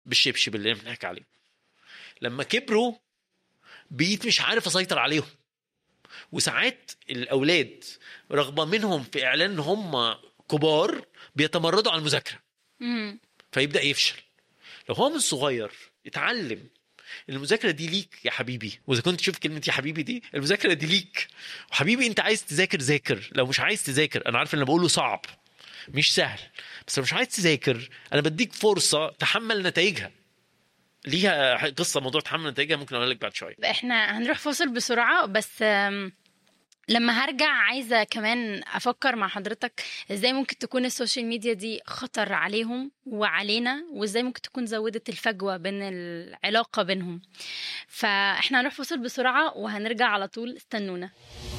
بالشبشب اللي بنحكي عليه لما كبروا بقيت مش عارف اسيطر عليهم وساعات الاولاد رغم منهم في اعلان ان هم كبار بيتمردوا على المذاكره مم. فيبدا يفشل لو هو من صغير اتعلم إن المذاكره دي ليك يا حبيبي واذا كنت تشوف كلمه يا حبيبي دي المذاكره دي ليك وحبيبي انت عايز تذاكر ذاكر لو مش عايز تذاكر انا عارف ان اللي بقوله صعب مش سهل بس لو مش عايز تذاكر انا بديك فرصه تحمل نتائجها ليها قصه موضوع تحمل نتائجها ممكن اقول لك بعد شويه احنا هنروح فاصل بسرعة بس آم، لما هرجع عايزة كمان أفكر مع حضرتك إزاي ممكن تكون السوشيال ميديا دي خطر عليهم وعلينا وإزاي ممكن تكون زودت الفجوة بين العلاقة بينهم فإحنا هنروح فاصل بسرعة وهنرجع على طول استنونا